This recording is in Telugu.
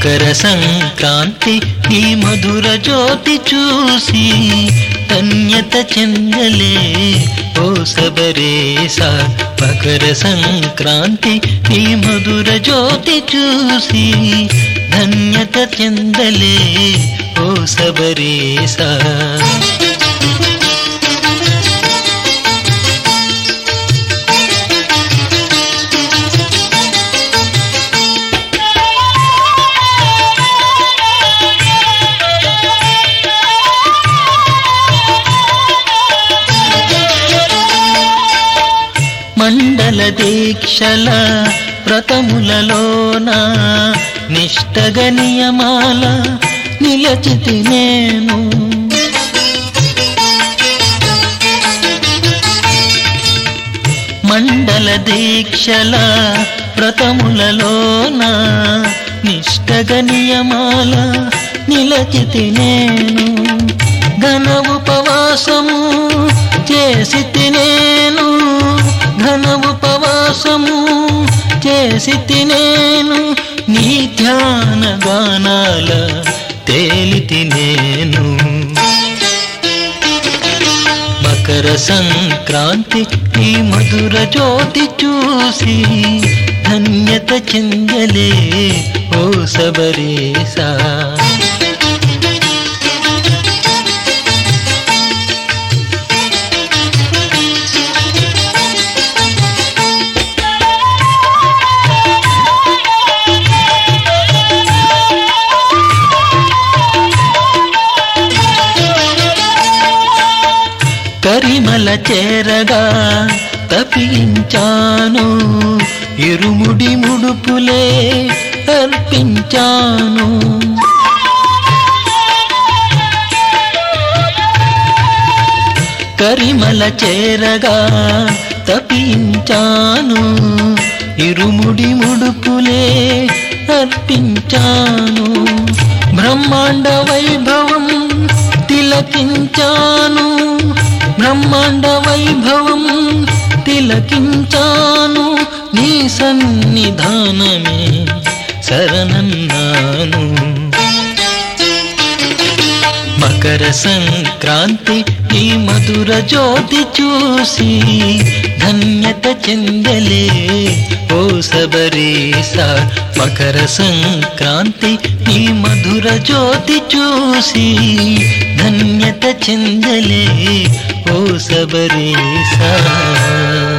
మకర సంక్రాంతి ఈ మధుర జ్యోతి చూసి ధన్యత చెందలే ఓ సబరేస మకర సంక్రాంతి ఈ మధుర జ్యోతి చూసి ధన్యత చెందలే ఓ సబరేసా మండల దీక్షల వ్రతములలోన నిష్టగ నియమాల నిలచితి నేను మండల దీక్షల వ్రతములలోన నిష్టగ నియమాల నిలచితి నేను ఘన ఉపవాసము చేసి నేను ఘన ఉపవాసము చేసి నేను నీ ధ్యాన గానాల తేలితి నేను మకర సంక్రాంతి ఈ మధుర జ్యోతి చూసి ధన్యత చెందలే ఓ సబరేసా కరిమల చేరగా తపించాను ఇరుముడి ముడుపులే అర్పించాను కరిమల చేరగా తపించాను ఇరుముడి ముడుపులే అర్పించాను బ్రహ్మాండ వైభవం తిలకించాను బ్రహ్మాండ వైభవం తిలకించాను నీ సన్నిధానమే శరణన్నాను మకర సంక్రాంతి ఈ మధుర జ్యోతి చూసి ధన్యత చెందలే ఓ సబరీస మకర సంక్రాంతి ఈ మధుర జ్యోతి చూసి ధన్యత చెందలే ఓ సబరీసా